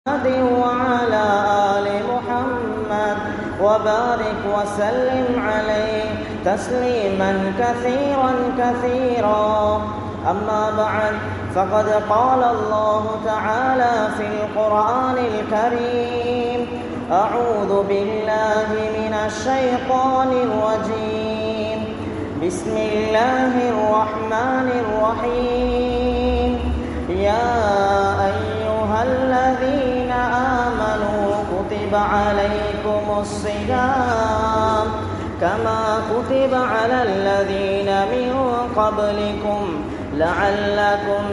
محمد وعلى آل محمد وبارك وسلم عليه تسليما كثيرا كثيرا أما بعد فقد قال الله تعالى في القرآن الكريم أعوذ بالله من الشيطان الرجيم بسم الله الرحمن الرحيم يا أيها الذين آمنوا كتب عليكم الصيام كما كتب على الذين من قبلكم لعلكم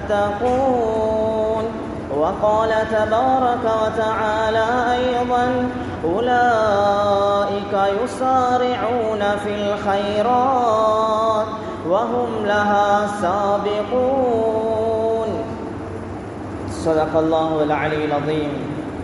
تتقون وقال تبارك وتعالى أيضا أولئك يسارعون في الخيرات وهم لها سابقون صدق الله العلي العظيم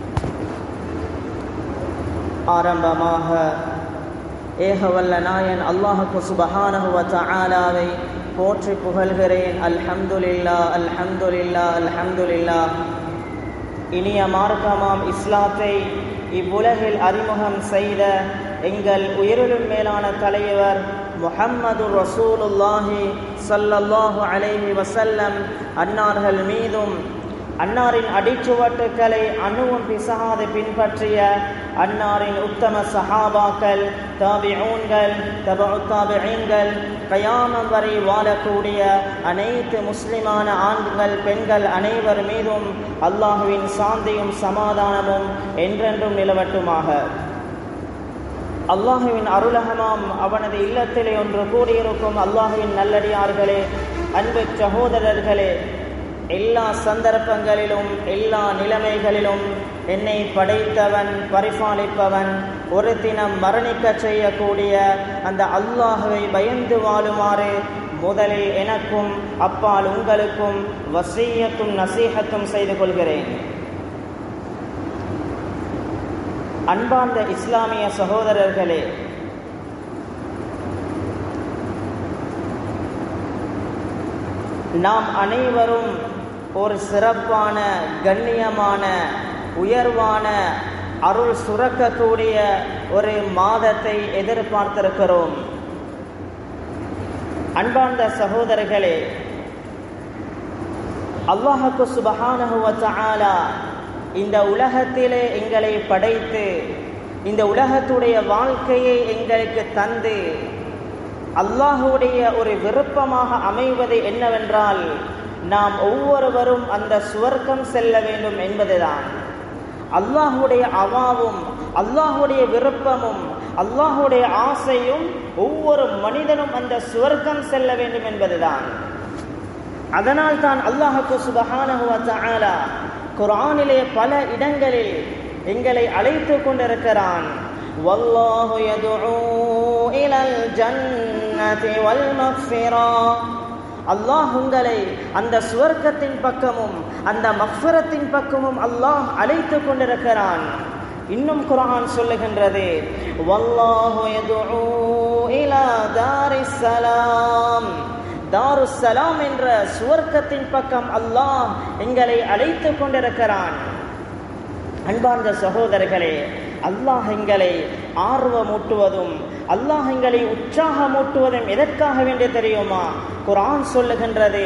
ஆரம்பமாக ஏகவல்ல நாயன் அல்லாஹுக்கு சுபஹானஹுவ தஆலாவை போற்றி புகழ்கிறேன் அல்ஹம்துலில்லா அல்ஹம்துலில்லா அல்ஹம்துலில்லா இனிய மார்க்கமாம் இஸ்லாத்தை இவ்வுலகில் அறிமுகம் செய்த எங்கள் உயிரிலும் மேலான தலைவர் முஹம்மது ரசூலுல்லாஹி சல்லல்லாஹு அலைஹி வசல்லம் அன்னார்கள் மீதும் அன்னாரின் அடிச்சுவட்டுக்களை அணுவும் பிசகாது பின்பற்றிய அன்னாரின் உத்தம சஹாபாக்கள் தாபிஊன்கள் தபு தாபிஈன்கள் கயாமம் வரை வாழக்கூடிய அனைத்து முஸ்லிமான ஆண்கள் பெண்கள் அனைவர் மீதும் அல்லாஹுவின் சாந்தியும் சமாதானமும் என்றென்றும் நிலவட்டுமாக அல்லாஹுவின் அருளகமாம் அவனது இல்லத்திலே ஒன்று கூடியிருக்கும் அல்லாஹுவின் நல்லடியார்களே அன்பு சகோதரர்களே எல்லா சந்தர்ப்பங்களிலும் எல்லா நிலைமைகளிலும் என்னை படைத்தவன் பரிபாலிப்பவன் ஒரு தினம் மரணிக்க செய்யக்கூடிய அந்த அல்லாஹுவை பயந்து வாழுமாறு முதலில் எனக்கும் அப்பால் உங்களுக்கும் வசீயத்தும் நசீகத்தும் செய்து கொள்கிறேன் அன்பார்ந்த இஸ்லாமிய சகோதரர்களே நாம் அனைவரும் ஒரு சிறப்பான கண்ணியமான உயர்வான அருள் சுரக்கக்கூடிய ஒரு மாதத்தை எதிர்பார்த்திருக்கிறோம் அன்பார்ந்த சகோதரர்களே அல்லாஹுக்கு சுபஹானஹுவ இந்த உலகத்திலே எங்களை படைத்து இந்த உலகத்துடைய வாழ்க்கையை எங்களுக்கு தந்து அல்லாஹுடைய ஒரு விருப்பமாக அமைவது என்னவென்றால் நாம் ஒவ்வொருவரும் அந்த சுவர்க்கம் செல்ல வேண்டும் என்பதுதான் அல்லாஹுடைய அவாவும் அல்லாஹுடைய விருப்பமும் அல்லாஹுடைய ஆசையும் ஒவ்வொரு மனிதனும் அந்த சுவர்க்கம் செல்ல வேண்டும் என்பதுதான் அதனால் தான் அல்லாஹுக்கு சுபஹானஹுவ குரானிலே பல இடங்களில் எங்களை அழைத்து கொண்டிருக்கிறான் والله يدعو إلى الجنة والمغفرة அல்லாஹ் உங்களை அந்த சுவர்க்கத்தின் பக்கமும் அந்த மஃபரத்தின் பக்கமும் அல்லாஹ் அழைத்து கொண்டிருக்கிறான் இன்னும் குரான் சொல்லுகின்றது வல்லாஹு யதுஉ இலா தாரிஸ்ஸலாம் தாருஸ்ஸலாம் என்ற சுவர்க்கத்தின் பக்கம் அல்லாஹ் எங்களை அழைத்து கொண்டிருக்கிறான் அன்பார்ந்த சகோதரர்களே அல்லாஹ் எங்களை ஆர்வமூட்டுவதும் அல்லாஹ் எங்களை உற்சாகமூட்டுவதும் எதற்காக வேண்டிய தெரியுமா குரான் சொல்லுகின்றது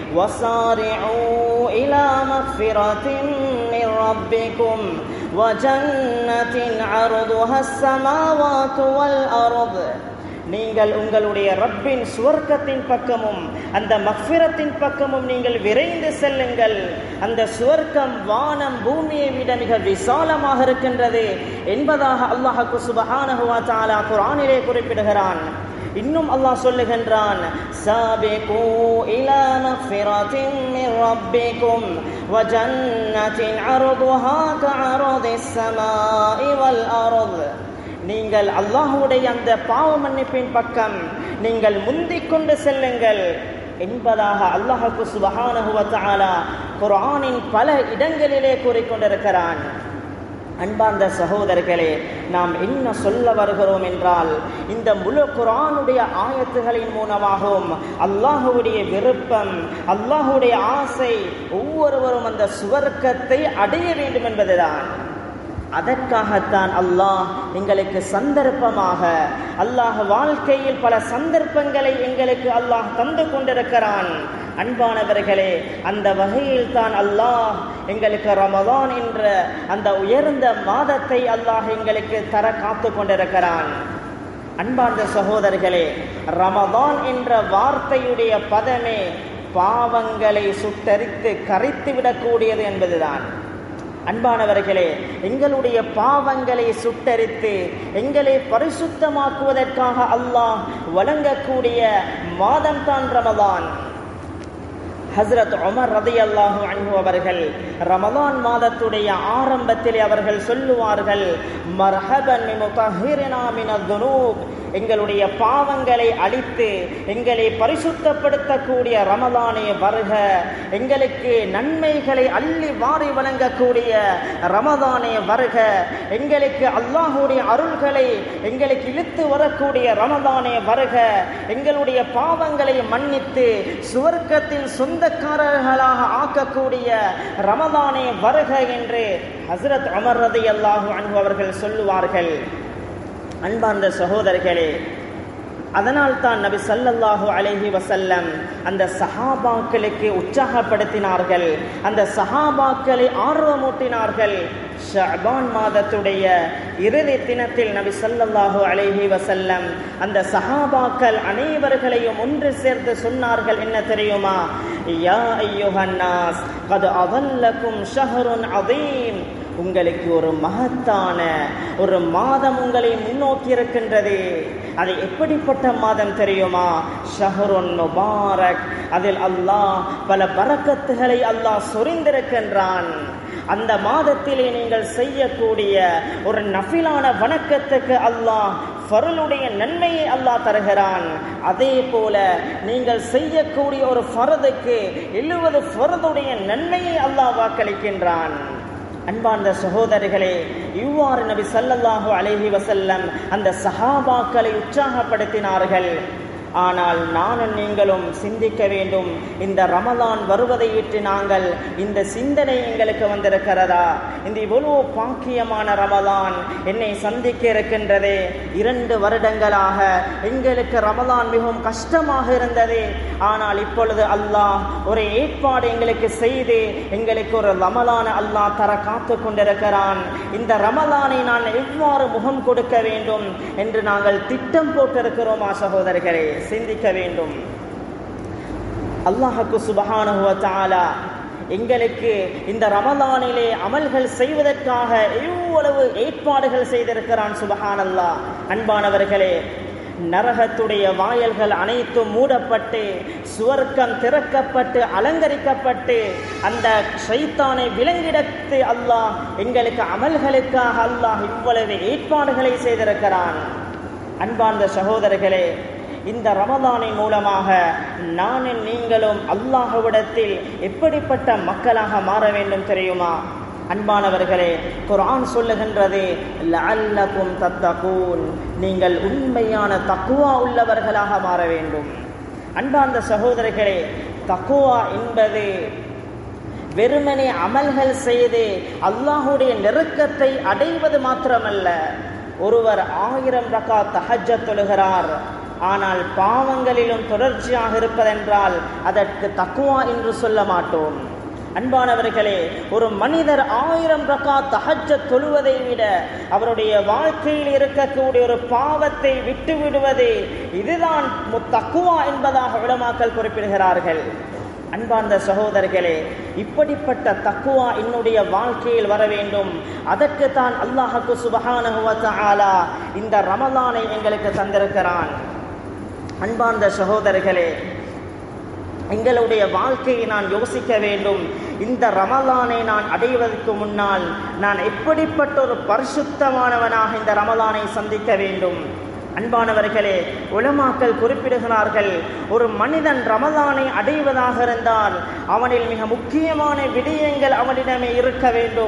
இலா மக்ஃபிரத்தின் من ربكم وجنة عرضها السماوات والأرض நீங்கள் உங்களுடைய ரப்பின் சுவர்க்கத்தின் பக்கமும் அந்த மஃபிரத்தின் பக்கமும் நீங்கள் விரைந்து செல்லுங்கள் அந்த சுவர்க்கம் வானம் பூமியை விட மிக விசாலமாக இருக்கின்றது என்பதாக அல்லாஹு சுபஹானஹுவா தஆலா குர்ஆனிலே குறிப்பிடுகிறான் இன்னும் அல்லாஹ் சொல்லுகின்றான் சாபிகு இலா மக்ஃபிரத்தின் மின் ரப்பிக்கும் வஜன்னத்தின் அர்துஹா கஅர்திஸ் ஸமாஇ வல் அர்த் நீங்கள் அல்லாஹுடைய அந்த பாவ மன்னிப்பின் பக்கம் நீங்கள் முந்திக் கொண்டு செல்லுங்கள் என்பதாக அல்லாஹுக்கு சுபஹானஹுவ தஆலா குர்ஆனின் பல இடங்களிலே கூறிக்கொண்டிருக்கிறான் அன்பார்ந்த சகோதரர்களே நாம் என்ன சொல்ல வருகிறோம் என்றால் இந்த முழு குரானுடைய ஆயத்துகளின் மூலமாகவும் அல்லாஹுடைய விருப்பம் அல்லாஹுடைய ஆசை ஒவ்வொருவரும் அந்த சுவர்க்கத்தை அடைய வேண்டும் என்பதுதான் அதற்காகத்தான் அல்லாஹ் எங்களுக்கு சந்தர்ப்பமாக அல்லாஹ் வாழ்க்கையில் பல சந்தர்ப்பங்களை எங்களுக்கு அல்லாஹ் தந்து கொண்டிருக்கிறான் அன்பானவர்களே அந்த வகையில் தான் அல்லாஹ் எங்களுக்கு ரமதான் என்ற அந்த உயர்ந்த மாதத்தை அல்லாஹ் எங்களுக்கு தர காத்து கொண்டிருக்கிறான் அன்பார்ந்த சகோதரர்களே ரமதான் என்ற வார்த்தையுடைய பதமே பாவங்களை சுட்டரித்து கரைத்து விடக்கூடியது என்பதுதான் அன்பானவர்களே எங்களுடைய பாவங்களை சுட்டரித்து எங்களை பரிசுத்தமாக்குவதற்காக அல்லாஹ் வழங்கக்கூடிய மாதம்தான் ரமதான் ஹசரத் உமர் ரதி அல்லாஹு அன்பு அவர்கள் ரமலான் மாதத்துடைய ஆரம்பத்தில் அவர்கள் சொல்லுவார்கள் மர்ஹபன் துனூப் எங்களுடைய பாவங்களை அழித்து எங்களை பரிசுத்தப்படுத்தக்கூடிய ரமலானே வருக எங்களுக்கு நன்மைகளை அள்ளி வாரி வழங்கக்கூடிய ரமதானே வருக எங்களுக்கு அல்லாஹுடைய அருள்களை எங்களுக்கு இழுத்து வரக்கூடிய ரமதானே வருக எங்களுடைய பாவங்களை மன்னித்து சுவர்க்கத்தின் சொந்தக்காரர்களாக ஆக்கக்கூடிய ரமதானே வருக என்று ஹசரத் அமர் ரதி அல்லாஹு அன்பு அவர்கள் சொல்லுவார்கள் அன்பார்ந்த சகோதரர்களே அதனால் தான் நபி சல்லல்லாஹு அலைஹி வசல்லம் அந்த சஹாபாக்களுக்கு உற்சாகப்படுத்தினார்கள் அந்த சஹாபாக்களை ஆர்வமூட்டினார்கள் ஷபான் மாதத்துடைய இறுதி தினத்தில் நபி சல்லல்லாஹு அலைஹி வசல்லம் அந்த சஹாபாக்கள் அனைவர்களையும் ஒன்று சேர்த்து சொன்னார்கள் என்ன தெரியுமா யா ஐயுஹன்னாஸ் கது அவல்லக்கும் ஷஹருன் அதீம் உங்களுக்கு ஒரு மகத்தான ஒரு மாதம் உங்களை முன்னோக்கி இருக்கின்றது அது எப்படிப்பட்ட மாதம் தெரியுமா ஷஹருன் முபாரக் அதில் அல்லாஹ் பல பறக்கத்துகளை அல்லாஹ் சொரிந்திருக்கின்றான் அந்த மாதத்திலே நீங்கள் செய்யக்கூடிய ஒரு நஃபிலான வணக்கத்துக்கு அல்லாஹ் ஃபருளுடைய நன்மையை அல்லாஹ் தருகிறான் அதே போல நீங்கள் செய்யக்கூடிய ஒரு ஃபரதுக்கு எழுபது ஃபரதுடைய நன்மையை அல்லாஹ் வாக்களிக்கின்றான் அன்பார்ந்த சகோதரிகளே இவ்வாறு நபி சல்லல்லாஹு அலைஹி வசல்லம் அந்த சஹாபாக்களை உற்சாகப்படுத்தினார்கள் ஆனால் நானும் நீங்களும் சிந்திக்க வேண்டும் இந்த ரமலான் வருவதை இட்டு நாங்கள் இந்த சிந்தனை எங்களுக்கு வந்திருக்கிறதா இந்த இவ்வளவு பாக்கியமான ரமலான் என்னை சந்திக்க இருக்கின்றது இரண்டு வருடங்களாக எங்களுக்கு ரமலான் மிகவும் கஷ்டமாக இருந்தது ஆனால் இப்பொழுது அல்லாஹ் ஒரு ஏற்பாடு எங்களுக்கு செய்து எங்களுக்கு ஒரு ரமலான அல்லாஹ் தர காத்து கொண்டிருக்கிறான் இந்த ரமலானை நான் எவ்வாறு முகம் கொடுக்க வேண்டும் என்று நாங்கள் திட்டம் போட்டிருக்கிறோமா சகோதரர்களே சிந்திக்க வேண்டும் அல்லாஹுக்கு சுபஹானுவ தாலா எங்களுக்கு இந்த ரமலானிலே அமல்கள் செய்வதற்காக எவ்வளவு ஏற்பாடுகள் செய்திருக்கிறான் சுபஹான் அல்லா அன்பானவர்களே நரகத்துடைய வாயல்கள் அனைத்தும் மூடப்பட்டு சுவர்க்கம் திறக்கப்பட்டு அலங்கரிக்கப்பட்டு அந்த சைத்தானை விலங்கிடத்து அல்லாஹ் எங்களுக்கு அமல்களுக்காக அல்லாஹ் இவ்வளவு ஏற்பாடுகளை செய்திருக்கிறான் அன்பார்ந்த சகோதரர்களே இந்த ரமதானின் மூலமாக நானும் நீங்களும் அல்லாஹ்விடத்தில் எப்படிப்பட்ட மக்களாக மாற வேண்டும் தெரியுமா அன்பானவர்களே குர்ஆன் சொல்லுகின்றது லஅல்லகும் தத்தகூன் நீங்கள் உண்மையான தக்குவா உள்ளவர்களாக மாற வேண்டும் அன்பார்ந்த சகோதரர்களே தக்குவா என்பது வெறுமனே அமல்கள் செய்து அல்லாஹுடைய நெருக்கத்தை அடைவது மாத்திரமல்ல ஒருவர் ஆயிரம் ரகா தஹஜ தொழுகிறார் ஆனால் பாவங்களிலும் தொடர்ச்சியாக இருப்பதென்றால் அதற்கு தக்குவா என்று சொல்ல மாட்டோம் அன்பானவர்களே ஒரு மனிதர் ஆயிரம் ரக்கா தஹஜ தொழுவதை விட அவருடைய வாழ்க்கையில் இருக்கக்கூடிய ஒரு பாவத்தை விட்டு விடுவது இதுதான் தக்குவா என்பதாக விடமாக்கல் குறிப்பிடுகிறார்கள் அன்பார்ந்த சகோதரர்களே இப்படிப்பட்ட தக்குவா என்னுடைய வாழ்க்கையில் வர வேண்டும் அதற்கு தான் அல்லாஹுக்கு சுபஹான இந்த ரமலானை எங்களுக்கு தந்திருக்கிறான் அன்பார்ந்த சகோதரர்களே எங்களுடைய வாழ்க்கையை நான் யோசிக்க வேண்டும் இந்த ரமலானை நான் அடைவதற்கு முன்னால் நான் எப்படிப்பட்ட ஒரு பரிசுத்தமானவனாக இந்த ரமலானை சந்திக்க வேண்டும் அன்பானவர்களே உலமாக்கள் குறிப்பிடுகிறார்கள் ஒரு மனிதன் ரமலானை அடைவதாக இருந்தால் அவனில் மிக முக்கியமான விடயங்கள் அவனிடமே இருக்க வேண்டும்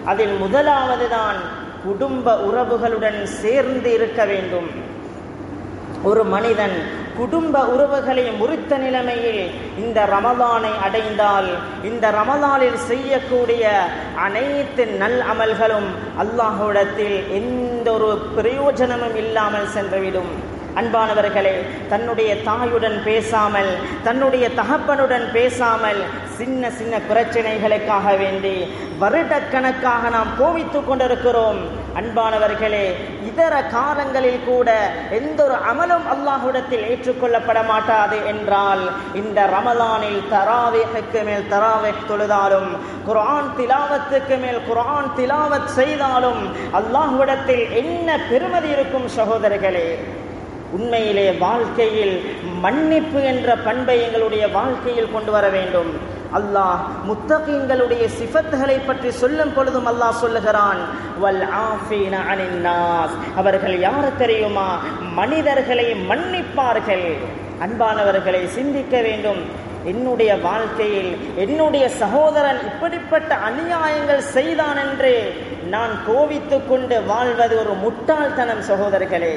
அதில் முதலாவது தான் குடும்ப உறவுகளுடன் சேர்ந்து இருக்க வேண்டும் ஒரு மனிதன் குடும்ப உறவுகளை முறித்த நிலைமையில் இந்த ரமதானை அடைந்தால் இந்த ரமதானில் செய்யக்கூடிய அனைத்து நல் அமல்களும் அல்லாஹ்விடத்தில் எந்த ஒரு பிரயோஜனமும் இல்லாமல் சென்றுவிடும் அன்பானவர்களே தன்னுடைய தாயுடன் பேசாமல் தன்னுடைய தகப்பனுடன் பேசாமல் சின்ன சின்ன பிரச்சனைகளுக்காக வேண்டி வருடக்கணக்காக நாம் கோவித்துக் கொண்டிருக்கிறோம் அன்பானவர்களே இதர காலங்களில் கூட எந்த ஒரு அமலும் அல்லாஹ்விடத்தில் ஏற்றுக்கொள்ளப்பட மாட்டாது என்றால் இந்த ரமலானில் தராவேக்கு மேல் தராவேக் தொழுதாலும் குர்ஆன் திலாவத்துக்கு மேல் குர்ஆன் திலாவத் செய்தாலும் அல்லாஹ்விடத்தில் என்ன பெருமதி இருக்கும் சகோதரர்களே உண்மையிலே வாழ்க்கையில் மன்னிப்பு என்ற பண்பை எங்களுடைய வாழ்க்கையில் கொண்டு வர வேண்டும் அல்லாஹ் முத்தகீன்களுடைய சிஃபத்துகளை பற்றி சொல்லும் பொழுதும் அல்லாஹ் சொல்லுகிறான் வல் ஆஃபீன அனின் நாஸ் அவர்கள் யார் தெரியுமா மனிதர்களை மன்னிப்பார்கள் அன்பானவர்களை சிந்திக்க வேண்டும் என்னுடைய வாழ்க்கையில் என்னுடைய சகோதரன் இப்படிப்பட்ட அநியாயங்கள் செய்தான் என்று நான் கோவித்துக் கொண்டு வாழ்வது ஒரு முட்டாள்தனம் சகோதரர்களே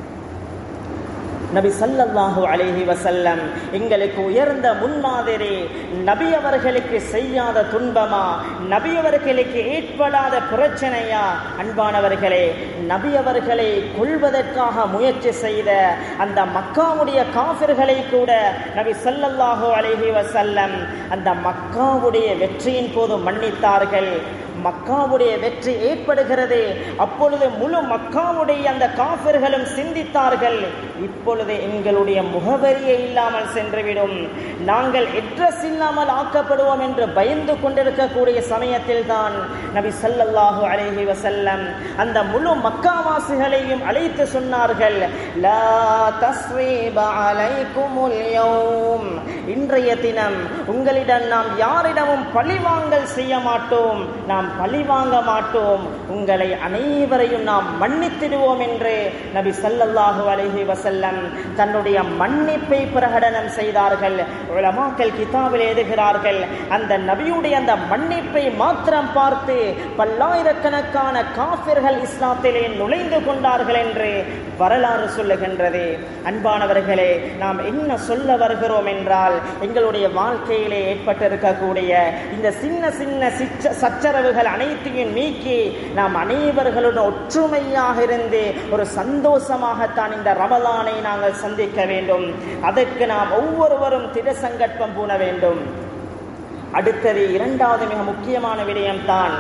நபி சல்லல்லாஹு அலைஹி வசல்லம் எங்களுக்கு உயர்ந்த முன்மாதிரி நபி அவர்களுக்கு செய்யாத துன்பமா நபி அவர்களுக்கு ஏற்படாத பிரச்சனையா அன்பானவர்களே நபி அவர்களை கொள்வதற்காக முயற்சி செய்த அந்த மக்காவுடைய காபிர்களை கூட நபி சல்லல்லாஹு அலைஹி வசல்லம் அந்த மக்காவுடைய வெற்றியின் போது மன்னித்தார்கள் மக்காவுடைய வெற்றி ஏற்படுகிறது அப்பொழுது முழு மக்காவுடைய அந்த காபிர்களும் சிந்தித்தார்கள் இப்பொழுது எங்களுடைய முகவரியே இல்லாமல் சென்றுவிடும் நாங்கள் எட்ரஸ் இல்லாமல் ஆக்கப்படுவோம் என்று பயந்து கொண்டிருக்கக்கூடிய சமயத்தில் தான் நபி சல்லல்லாஹு அலைஹி வசல்லம் அந்த முழு மக்காவாசிகளையும் அழைத்து சொன்னார்கள் லா தஸ்ரீப அலைக்குமுல் யௌம் இன்றைய தினம் உங்களிடம் நாம் யாரிடமும் பழிவாங்கல் செய்ய மாட்டோம் நாம் பழி வாங்க மாட்டோம் உங்களை அனைவரையும் நாம் மன்னித்திடுவோம் என்று நபி சல்லல்லாஹு அலைஹி வசல்லம் தன்னுடைய மன்னிப்பை பிரகடனம் செய்தார்கள் உலமாக்கள் கிதாபில் எழுதுகிறார்கள் அந்த நபியுடைய அந்த மன்னிப்பை மாத்திரம் பார்த்து பல்லாயிரக்கணக்கான காபிர்கள் இஸ்லாத்திலே நுழைந்து கொண்டார்கள் என்று வரலாறு சொல்லுகின்றது அன்பானவர்களே நாம் என்ன சொல்ல வருகிறோம் என்றால் எங்களுடைய வாழ்க்கையிலே ஏற்பட்டிருக்கக்கூடிய இந்த சின்ன சின்ன சிச்ச சச்சரவுகள் அனைத்தையும் நீக்கி நாம் அனைவர்களுடன் ஒற்றுமையாக இருந்து ஒரு சந்தோஷமாகத்தான் இந்த ரமலானை நாங்கள் சந்திக்க வேண்டும் அதற்கு நாம் ஒவ்வொருவரும் திடசங்கற்பம் பூண வேண்டும் அடுத்தது இரண்டாவது மிக முக்கியமான விடயம்தான்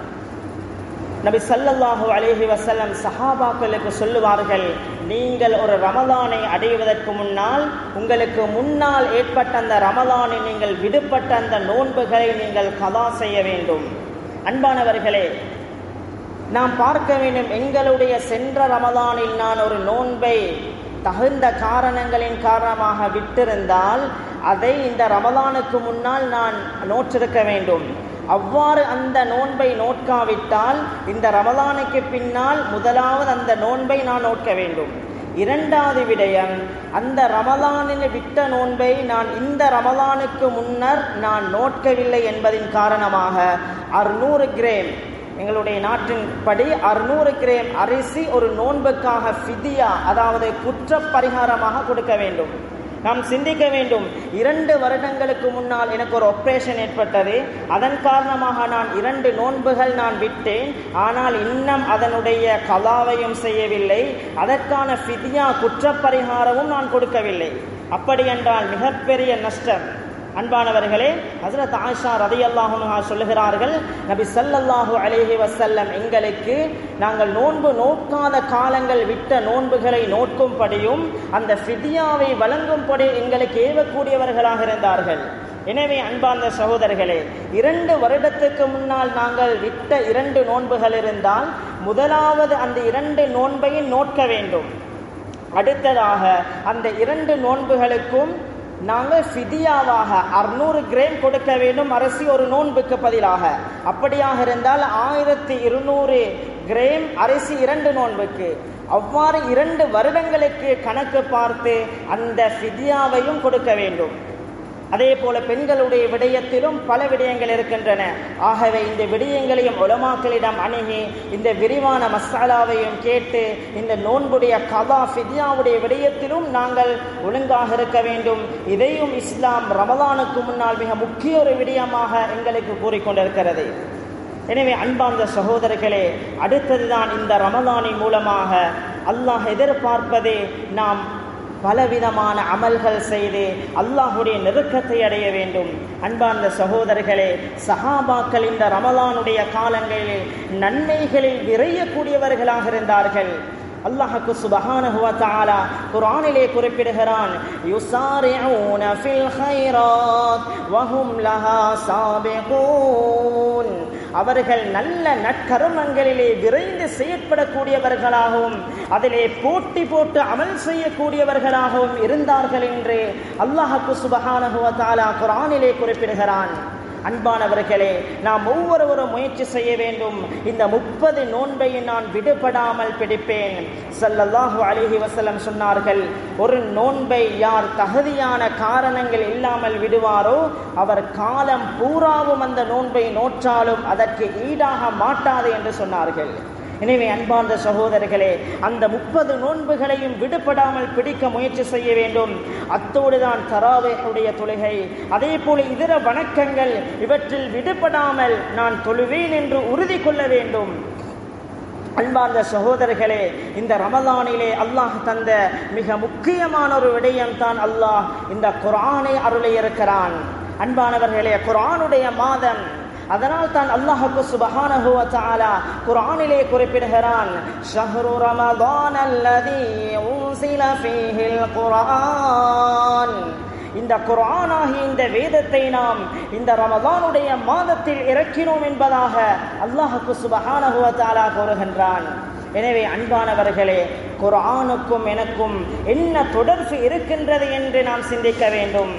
நபி சல்லல்லாஹு அலைஹி வசல்லம் சஹாபாக்களுக்கு சொல்லுவார்கள் நீங்கள் ஒரு ரமலானை அடைவதற்கு முன்னால் உங்களுக்கு முன்னால் ஏற்பட்ட அந்த ரமலானை நீங்கள் விடுபட்ட அந்த நோன்புகளை நீங்கள் கதா செய்ய வேண்டும் அன்பானவர்களே நாம் பார்க்க வேண்டும் எங்களுடைய சென்ற ரமலானில் நான் ஒரு நோன்பை தகுந்த காரணங்களின் காரணமாக விட்டிருந்தால் அதை இந்த ரமலானுக்கு முன்னால் நான் நோற்றிருக்க வேண்டும் அவ்வாறு அந்த நோன்பை நோட்காவிட்டால் இந்த ரமலானுக்கு பின்னால் முதலாவது அந்த நோன்பை நான் நோட்க வேண்டும் இரண்டாவது விடயம் அந்த ரமலானில் விட்ட நோன்பை நான் இந்த ரமலானுக்கு முன்னர் நான் நோட்கவில்லை என்பதின் காரணமாக அறுநூறு கிரேம் எங்களுடைய நாட்டின் படி அறுநூறு கிரேம் அரிசி ஒரு நோன்புக்காக ஃபிதியா அதாவது குற்ற பரிகாரமாக கொடுக்க வேண்டும் நாம் சிந்திக்க வேண்டும் இரண்டு வருடங்களுக்கு முன்னால் எனக்கு ஒரு ஆப்ரேஷன் ஏற்பட்டது அதன் காரணமாக நான் இரண்டு நோன்புகள் நான் விட்டேன் ஆனால் இன்னும் அதனுடைய கலாவையும் செய்யவில்லை அதற்கான ஃபிதியா குற்றப்பரிகாரமும் நான் கொடுக்கவில்லை அப்படி என்றால் மிகப்பெரிய நஷ்டம் அன்பானவர்களே ஹசரத் ஆஷா ரதி அல்லாஹுனுஹா சொல்லுகிறார்கள் நபி சல்லல்லாஹு அலைஹி வசல்லம் எங்களுக்கு நாங்கள் நோன்பு நோக்காத காலங்கள் விட்ட நோன்புகளை நோக்கும்படியும் அந்த ஃபிதியாவை வழங்கும்படி எங்களுக்கு ஏவக்கூடியவர்களாக இருந்தார்கள் எனவே அன்பார்ந்த சகோதரர்களே இரண்டு வருடத்துக்கு முன்னால் நாங்கள் விட்ட இரண்டு நோன்புகள் இருந்தால் முதலாவது அந்த இரண்டு நோன்பையும் நோட்க வேண்டும் அடுத்ததாக அந்த இரண்டு நோன்புகளுக்கும் நாங்கள் ஃபிதியாவாக அறுநூறு கிரேம் கொடுக்க வேண்டும் அரிசி ஒரு நோன்புக்கு பதிலாக அப்படியாக இருந்தால் ஆயிரத்தி இருநூறு கிரேம் அரிசி இரண்டு நோன்புக்கு அவ்வாறு இரண்டு வருடங்களுக்கு கணக்கு பார்த்து அந்த ஃபிதியாவையும் கொடுக்க வேண்டும் அதே போல பெண்களுடைய விடயத்திலும் பல விடயங்கள் இருக்கின்றன ஆகவே இந்த விடயங்களையும் உலமாக்களிடம் அணுகி இந்த விரிவான மசாலாவையும் கேட்டு இந்த நோன்புடைய கதா ஃபிதியாவுடைய விடயத்திலும் நாங்கள் ஒழுங்காக இருக்க வேண்டும் இதையும் இஸ்லாம் ரமலானுக்கு முன்னால் மிக முக்கிய ஒரு விடயமாக எங்களுக்கு கூறிக்கொண்டிருக்கிறது எனவே அன்பார்ந்த சகோதரர்களே அடுத்ததுதான் இந்த ரமலானின் மூலமாக அல்லாஹ் எதிர்பார்ப்பதே நாம் பலவிதமான அமல்கள் செய்து அல்லாஹுடைய நெருக்கத்தை அடைய வேண்டும் அன்பார்ந்த சகோதரர்களே சஹாபாக்கள் இந்த ரமலானுடைய காலங்களில் நன்மைகளில் விரையக்கூடியவர்களாக இருந்தார்கள் அல்லாஹுக்கு சுபஹானஹு வ தஆலா குர்ஆனிலே குறிப்பிடுகிறான் யுசாரிஊன ஃபில் கைராத் வஹும் லஹா சாபிகூன் அவர்கள் நல்ல நற்கருமங்களிலே விரைந்து செயற்படக்கூடியவர்களாகவும் அதிலே போட்டி போட்டு அமல் செய்யக்கூடியவர்களாகவும் இருந்தார்கள் என்று அல்லாஹுக்கு சுபஹானஹு வ தஆலா குர்ஆனிலே குறிப்பிடுகிறான் அன்பானவர்களே நாம் ஒவ்வொருவரும் முயற்சி செய்ய வேண்டும் இந்த முப்பது நோன்பை நான் விடுபடாமல் பிடிப்பேன் சல்லல்லாஹு அலிஹி வசல்லம் சொன்னார்கள் ஒரு நோன்பை யார் தகுதியான காரணங்கள் இல்லாமல் விடுவாரோ அவர் காலம் பூராவும் அந்த நோன்பை நோற்றாலும் அதற்கு ஈடாக மாட்டாது என்று சொன்னார்கள் எனவே அன்பார்ந்த சகோதரர்களே அந்த முப்பது நோன்புகளையும் விடுபடாமல் பிடிக்க முயற்சி செய்ய வேண்டும் அத்தோடு தான் தராவேடைய தொழுகை அதே போல இதர வணக்கங்கள் இவற்றில் விடுபடாமல் நான் தொழுவேன் என்று உறுதி கொள்ள வேண்டும் அன்பார்ந்த சகோதரர்களே இந்த ரமலானிலே அல்லாஹ் தந்த மிக முக்கியமான ஒரு விடயம் தான் அல்லாஹ் இந்த குரானை அருளை இருக்கிறான் அன்பானவர்களே குரானுடைய மாதம் அதனால் தான் அல்லாஹுக்கு சுபஹானஹு வ தஆலா குர்ஆனிலே குறிப்பிடுகிறான் ஷஹ்ரு ரமதான் அல்லதி உன்சில ஃபீஹில் குர்ஆன் இந்த குர்ஆனாகி இந்த வேதத்தை நாம் இந்த ரமதானுடைய மாதத்தில் இறக்கினோம் என்பதாக அல்லாஹுக்கு சுபஹானஹு வ தஆலா கூறுகின்றான் எனவே அன்பானவர்களே குர்ஆனுக்கும் எனக்கும் என்ன தொடர்பு இருக்கின்றது என்று நாம் சிந்திக்க வேண்டும்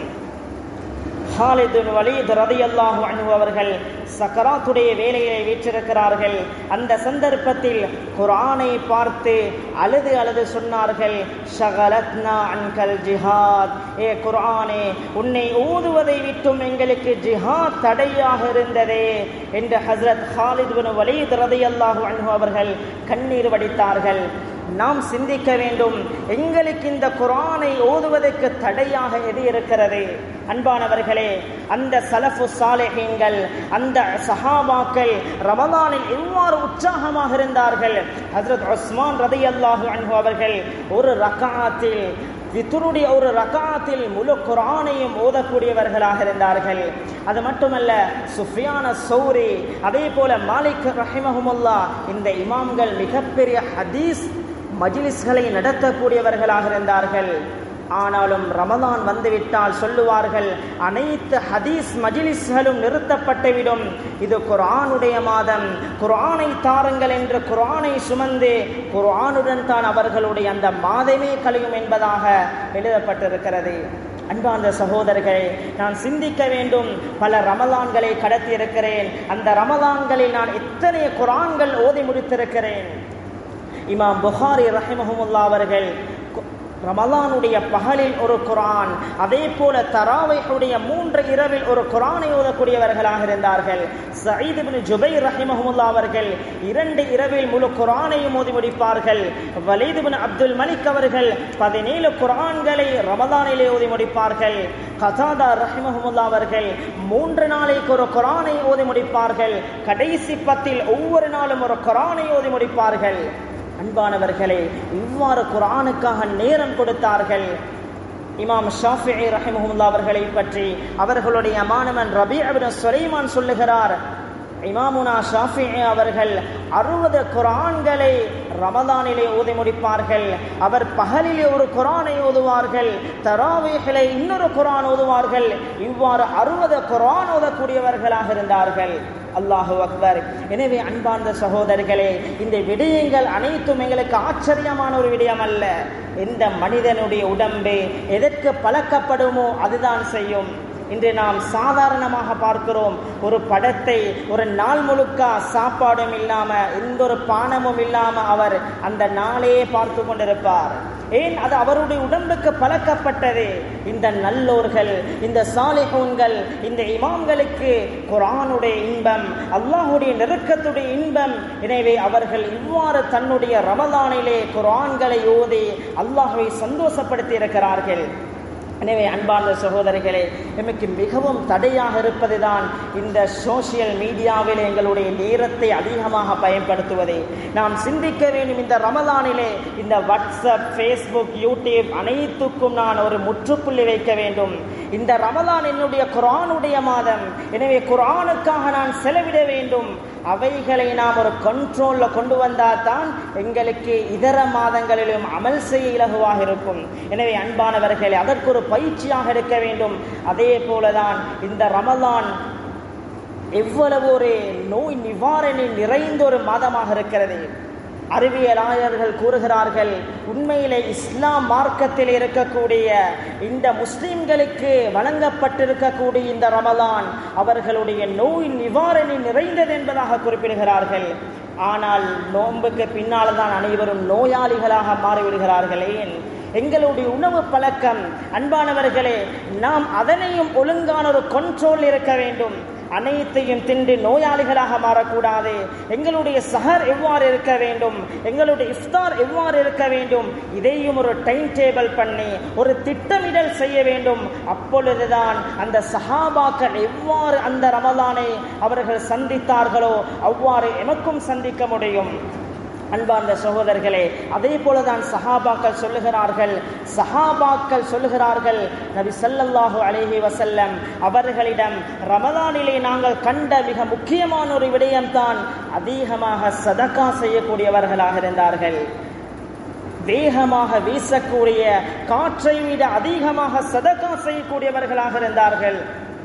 ஹாலிதுன் வலீத் ரதியல்லாஹு அன்ஹு அவர்கள் சக்கராத்துடைய வேலையை வீற்றிருக்கிறார்கள் அந்த சந்தர்ப்பத்தில் குர்ஆனை பார்த்து அழுது அழுது சொன்னார்கள் ஷகலத்னா அன்கல் ஜிஹாத் ஏ குர்ஆனே உன்னை ஊதுவதை விட்டும் எங்களுக்கு ஜிஹாத் தடையாக இருந்ததே என்று ஹஸ்ரத் ஹாலித் பின் வலீத் ரதியல்லாஹு அன்ஹு அவர்கள் கண்ணீர் வடித்தார்கள் நாம் சிந்திக்க வேண்டும் எங்களுக்கு இந்த குரானை ஓதுவதற்கு தடையாக எது இருக்கிறது அன்பானவர்களே அந்த சலஃபு சாலைகள் அந்த சஹாபாக்கள் ரமலானில் எவ்வாறு உற்சாகமாக இருந்தார்கள் ஹசரத் உஸ்மான் ரதி அல்லாஹு அன்ஹு அவர்கள் ஒரு ரகாத்தில் வித்துருடைய ஒரு ரகாத்தில் முழு குரானையும் ஓதக்கூடியவர்களாக இருந்தார்கள் அது மட்டுமல்ல சுஃபியான சௌரி அதே போல மாலிக் ரஹிமஹமுல்லா இந்த இமாம்கள் மிகப்பெரிய ஹதீஸ் மஜிலிஸ்களை நடத்தக்கூடியவர்களாக இருந்தார்கள் ஆனாலும் ரமதான் வந்துவிட்டால் சொல்லுவார்கள் அனைத்து ஹதீஸ் மஜிலிஸ்களும் நிறுத்தப்பட்டுவிடும் இது குர்ஆனுடைய மாதம் குர்ஆனை தாருங்கள் என்று குர்ஆனை சுமந்து குர்ஆனுடன் தான் அவர்களுடைய அந்த மாதமே கழியும் என்பதாக எழுதப்பட்டிருக்கிறது அன்பார்ந்த சகோதரர்களே நான் சிந்திக்க வேண்டும் பல ரமலான்களை கடத்தி இருக்கிறேன் அந்த ரமலான்களில் நான் எத்தனை குரான்கள் ஓதி முடித்திருக்கிறேன் இமாம் புகாரி ரஹிமஹமுல்லா அவர்கள் ரமலானுடைய பகலில் ஒரு குரான் அதே போல தராவையுடைய மூன்று இரவில் ஒரு குரானை ஓதக்கூடியவர்களாக இருந்தார்கள் சயீத் பின் ஜுபை ரஹிமஹமுல்லா அவர்கள் இரண்டு இரவில் முழு குரானையும் ஓதி முடிப்பார்கள் வலீது பின் அப்துல் மலிக் அவர்கள் பதினேழு குரான்களை ரமலானிலே ஓதி முடிப்பார்கள் கசாதா ரஹிமஹமுல்லா அவர்கள் மூன்று நாளைக்கு ஒரு குரானை ஓதி முடிப்பார்கள் கடைசி பத்தில் ஒவ்வொரு நாளும் ஒரு குரானை ஓதி முடிப்பார்கள் அன்பானவர்களே இவ்வாறு குரானுக்காக நேரம் கொடுத்தார்கள் இமாம் ஷாஃபி ரஹிமஹுல்லா அவர்களை பற்றி அவர்களுடைய மாணவன் ரபி அபின் சுலைமான் சொல்லுகிறார் இமாமுனா ஷாஃபி அவர்கள் அறுபது குரான்களை ரமதானிலே ஓதி முடிப்பார்கள் அவர் பகலிலே ஒரு குரானை ஓதுவார்கள் தராவைகளை இன்னொரு குரான் ஓதுவார்கள் இவ்வாறு அறுபது குரான் ஓதக்கூடியவர்களாக இருந்தார்கள் அல்லாஹு அக்பர் எனவே அன்பார்ந்த சகோதரர்களே இந்த விடயங்கள் அனைத்தும் எங்களுக்கு ஆச்சரியமான ஒரு விடயம் அல்ல எந்த மனிதனுடைய உடம்பு எதற்கு பழக்கப்படுமோ அதுதான் செய்யும் இன்று நாம் சாதாரணமாக பார்க்கிறோம் ஒரு படத்தை ஒரு நாள் முழுக்க சாப்பாடும் இல்லாம எந்த ஒரு பானமும் இல்லாம அவர் அந்த நாளே பார்த்து கொண்டிருப்பார் ஏன் அது அவருடைய உடம்புக்கு பழக்கப்பட்டது இந்த நல்லோர்கள் இந்த சாலிஹூன்கள் இந்த இமாம்களுக்கு குரானுடைய இன்பம் அல்லாஹுடைய நெருக்கத்துடைய இன்பம் எனவே அவர்கள் இவ்வாறு தன்னுடைய ரமதானிலே குரான்களை ஓதி அல்லாஹுவை சந்தோஷப்படுத்தி இருக்கிறார்கள் எனவே அன்பார்ந்த சகோதரிகளே எமக்கு மிகவும் தடையாக இருப்பதுதான் இந்த சோசியல் மீடியாவில் எங்களுடைய நேரத்தை அதிகமாக பயன்படுத்துவதே நாம் சிந்திக்க வேண்டும் இந்த ரமதானிலே இந்த வாட்ஸ்அப் ஃபேஸ்புக் யூடியூப் அனைத்துக்கும் நான் ஒரு முற்றுப்புள்ளி வைக்க வேண்டும் இந்த ரமதான் என்னுடைய குரானுடைய மாதம் எனவே குரானுக்காக நான் செலவிட வேண்டும் அவைகளை நாம் ஒரு கண்ட்ரோல்ல கொண்டு வந்தால் தான் எங்களுக்கு இதர மாதங்களிலும் அமல் செய்ய இலகுவாக இருக்கும் எனவே அன்பானவர்களே அதற்கு ஒரு பயிற்சியாக இருக்க வேண்டும் அதே போலதான் இந்த ரமலான் எவ்வளவு ஒரு நோய் நிவாரணி நிறைந்த ஒரு மாதமாக இருக்கிறது அறிவியலாளர்கள் கூறுகிறார்கள் உண்மையிலே இஸ்லாம் மார்க்கத்தில் இருக்கக்கூடிய இந்த முஸ்லிம்களுக்கு வழங்கப்பட்டிருக்கக்கூடிய இந்த ரமலான் அவர்களுடைய நோய் நிவாரணி நிறைந்தது என்பதாக குறிப்பிடுகிறார்கள் ஆனால் நோன்புக்கு பின்னால் தான் அனைவரும் நோயாளிகளாக மாறிவிடுகிறார்கள் ஏன் எங்களுடைய உணவு பழக்கம் அன்பானவர்களே நாம் அதனையும் ஒழுங்கான ஒரு கண்ட்ரோல் இருக்க வேண்டும் அனைத்தையும் தின்று நோயாளிகளாக மாறக்கூடாது எங்களுடைய சஹர் எவ்வாறு இருக்க வேண்டும் எங்களுடைய இஃப்தார் எவ்வாறு இருக்க வேண்டும் இதையும் ஒரு டைம் டேபிள் பண்ணி ஒரு திட்டமிடல் செய்ய வேண்டும் அப்பொழுதுதான் அந்த சஹாபாக்கள் எவ்வாறு அந்த ரமலானை அவர்கள் சந்தித்தார்களோ அவ்வாறு எமக்கும் சந்திக்க முடியும் அன்பார்ந்த சகோதரர்களே அதே போலதான் சஹாபாக்கள் சொல்லுகிறார்கள் சஹாபாக்கள் சொல்லுகிறார்கள் நபி ஸல்லல்லாஹு அலைஹி வஸல்லம் அவர்களிடம் ரமலானிலே நாங்கள் கண்ட மிக முக்கியமான ஒரு விடயம்தான் அதிகமாக சதக்கா செய்யக்கூடியவர்களாக இருந்தார்கள் வேகமாக வீசக்கூடிய காற்றை விட அதிகமாக சதக்கா செய்யக்கூடியவர்களாக இருந்தார்கள்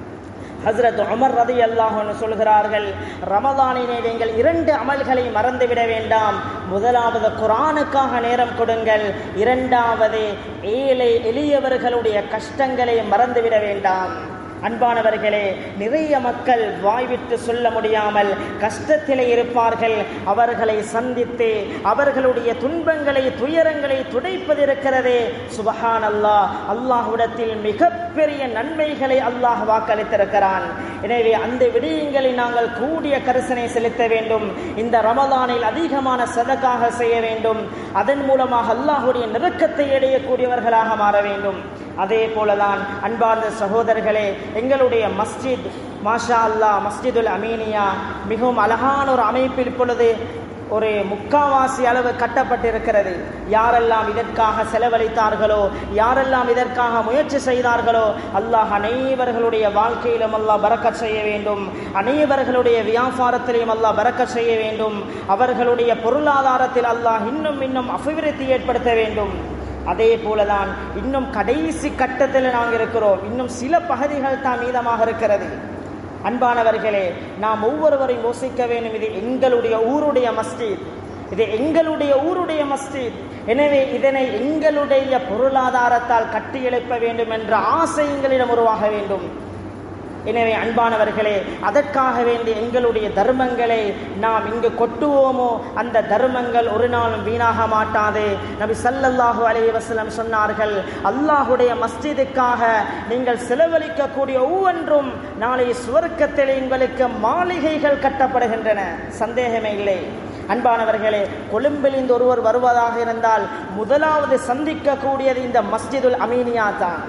ஹசரத் உமர் ரதி அல்லாஹ்னு சொல்கிறார்கள் ரமதானினை நீங்கள் இரண்டு அமல்களை மறந்துவிட வேண்டாம் முதலாவது குரானுக்காக நேரம் கொடுங்கள் இரண்டாவது ஏழை எளியவர்களுடைய கஷ்டங்களை மறந்துவிட வேண்டாம் அன்பானவர்களே நிறைய மக்கள் வாய்விட்டு சொல்ல முடியாமல் கஷ்டத்திலே இருப்பார்கள் அவர்களை சந்தித்து அவர்களுடைய துன்பங்களை துயரங்களை துடைப்பது இருக்கிறதே சுபஹான் அல்லாஹ் அல்லாஹ்விடத்தில் மிகப்பெரிய நன்மைகளை அல்லாஹ் வாக்களித்திருக்கிறான் எனவே அந்த விடயங்களை நாங்கள் கூடிய கரிசனை செலுத்த வேண்டும் இந்த ரமதானில் அதிகமான சதக்காக செய்ய வேண்டும் அதன் மூலமாக அல்லாஹுடைய நெருக்கத்தை அடையக்கூடியவர்களாக மாற வேண்டும் அதே போலதான் அன்பார்ந்த சகோதரர்களே எங்களுடைய மஸ்ஜித் மாஷா அல்லாஹ் மஸ்ஜிதுல் அமீனியா மிகவும் அழகான ஒரு அமைப்பில் இப்பொழுது ஒரு முக்காவாசி அளவு கட்டப்பட்டிருக்கிறது யாரெல்லாம் இதற்காக செலவழித்தார்களோ யாரெல்லாம் இதற்காக முயற்சி செய்தார்களோ அல்லாஹ் அனைவர்களுடைய வாழ்க்கையிலும் அல்லாஹ் பறக்கச் செய்ய வேண்டும் அனைவர்களுடைய வியாபாரத்திலையும் அல்லாஹ் பறக்கச் செய்ய வேண்டும் அவர்களுடைய பொருளாதாரத்தில் அல்லாஹ் இன்னும் இன்னும் அபிவிருத்தி ஏற்படுத்த வேண்டும் அதே போலதான் இன்னும் கடைசி கட்டத்தில் நாங்கள் இருக்கிறோம் இன்னும் சில பகுதிகள் தான் மீதமாக இருக்கிறது அன்பானவர்களே நாம் ஒவ்வொருவரையும் யோசிக்க வேண்டும் இது எங்களுடைய ஊருடைய மஸ்ஜித் இது எங்களுடைய ஊருடைய மஸ்ஜித் எனவே இதனை எங்களுடைய பொருளாதாரத்தால் கட்டியெழுப்ப வேண்டும் என்ற ஆசை எங்களிடம் உருவாக வேண்டும் எனவே அன்பானவர்களே அதற்காக வேண்டி எங்களுடைய தர்மங்களை நாம் இங்கு கொட்டுவோமோ அந்த தர்மங்கள் ஒரு நாளும் வீணாக மாட்டாது நபி சல்லல்லாஹு அலைஹி வஸல்லம் சொன்னார்கள் அல்லாஹுடைய மஸ்ஜிதுக்காக நீங்கள் செலவழிக்கக்கூடிய ஒவ்வொன்றும் நாளை சுவர்க்கத்தில் உங்களுக்கு மாளிகைகள் கட்டப்படுகின்றன சந்தேகமே இல்லை அன்பானவர்களே கொழும்பில் இந்த ஒருவர் வருவதாக இருந்தால் முதலாவது சந்திக்கக்கூடியது இந்த மஸ்ஜிதுல் அமீனியா தான்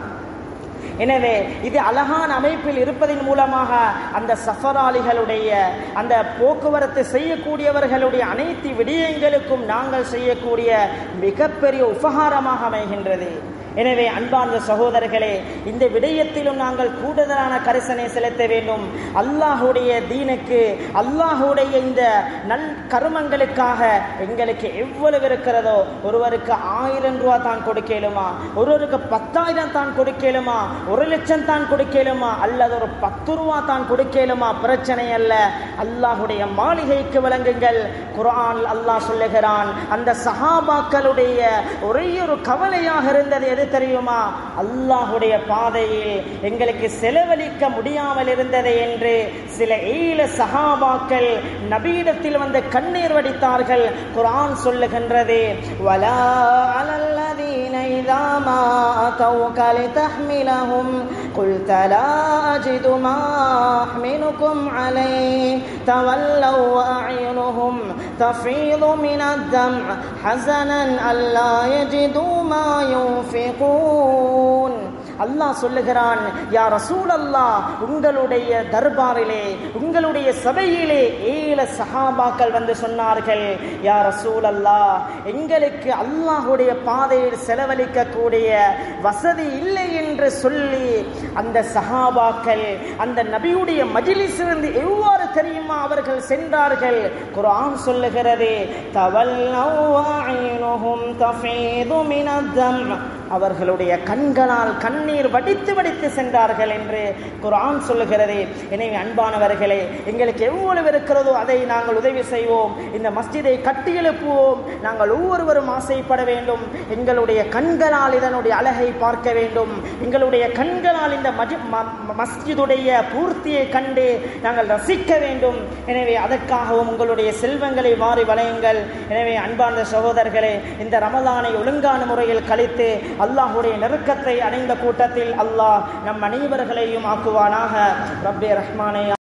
எனவே இது அழகான அமைப்பில் இருப்பதன் மூலமாக அந்த சஃபராளிகளுடைய அந்த போக்குவரத்து செய்யக்கூடியவர்களுடைய அனைத்து விடயங்களுக்கும் நாங்கள் செய்யக்கூடிய மிகப்பெரிய உபகாரமாக அமைகின்றது எனவே அன்பார்ந்த சகோதரர்களே இந்த விடயத்திலும் நாங்கள் கூடுதலான கரிசனை செலுத்த வேண்டும் அல்லாஹுடைய தீனுக்கு அல்லாஹுடைய இந்த நல் கருமங்களுக்காக எங்களுக்கு எவ்வளவு இருக்கிறதோ ஒருவருக்கு ஆயிரம் ரூபா தான் கொடுக்கலுமா ஒருவருக்கு பத்தாயிரம் தான் கொடுக்கலுமா ஒரு லட்சம் தான் கொடுக்கலுமா அல்லது ஒரு பத்து ரூபா தான் கொடுக்கலுமா பிரச்சனை அல்ல அல்லாஹுடைய மாளிகைக்கு விளங்குங்கள் குர்ஆன் அல்லாஹ் சொல்லுகிறான் அந்த சஹாபாக்களுடைய ஒரே ஒரு கவலையாக இருந்தது எது எது தெரியுமா அல்லாஹுடைய பாதையில் எங்களுக்கு செலவழிக்க முடியாமல் இருந்தது என்று சில ஏழு சஹாபாக்கள் நபீடத்தில் வந்து கண்ணீர் வடித்தார்கள் குர்ஆன் சொல்லுகின்றது வலா அலல்லதீன இதா மா أتوك لتحملهم قلت لا أجد ما أحملكم عليه تولوا وأعينهم تفيض من الدمع حزنا ألا يجدوا ما ينفقون அல்லாஹ் சொல்லுகிறான் யா ரசூல் அல்லாஹ் உங்களுடைய தர்பாரிலே உங்களுடைய சபையிலே ஏழு சஹாபாக்கள் வந்து சொன்னார்கள் யா ரசூல் அல்லாஹ் எங்களுக்கு அல்லாஹுடைய பாதையில் செலவழிக்கக்கூடிய வசதி இல்லை என்று சொல்லி அந்த சஹாபாக்கள் அந்த நபியுடைய மஜிலிசிலிருந்து எவ்வாறு தெரியுமா அவர்கள் சென்றார்கள் குர்ஆன் சொல்லுகிறது தவல்லும் தஃபீது மினத்தம் அவர்களுடைய கண்களால் கண்ணீர் வடித்து வடித்து சென்றார்கள் என்று குர்ஆன் சொல்லுகிறது எனவே அன்பானவர்களே எங்களுக்கு எவ்வளவு இருக்கிறதோ அதை நாங்கள் உதவி செய்வோம் இந்த மஸ்ஜிதை கட்டி எழுப்புவோம் நாங்கள் ஒவ்வொருவரும் ஆசைப்பட வேண்டும் எங்களுடைய கண்களால் இதனுடைய அழகை பார்க்க வேண்டும் எங்களுடைய கண்களால் இந்த மஜி- ம- ம- மஸ்ஜிதுடைய பூர்த்தியை கண்டு நாங்கள் ரசிக்க வேண்டும் எனவே அதற்காகவும் உங்களுடைய செல்வங்களை மாறி வளையுங்கள் எனவே அன்பார்ந்த சகோதரர்களே இந்த ரமலானை ஒழுங்கான முறையில் கழித்து அல்லாஹுடைய நெருக்கத்தை அடைந்த கூட்டத்தில் அல்லாஹ் நம் அனைவர்களையும் ஆக்குவானாக ரப்பே ரஹ்மானே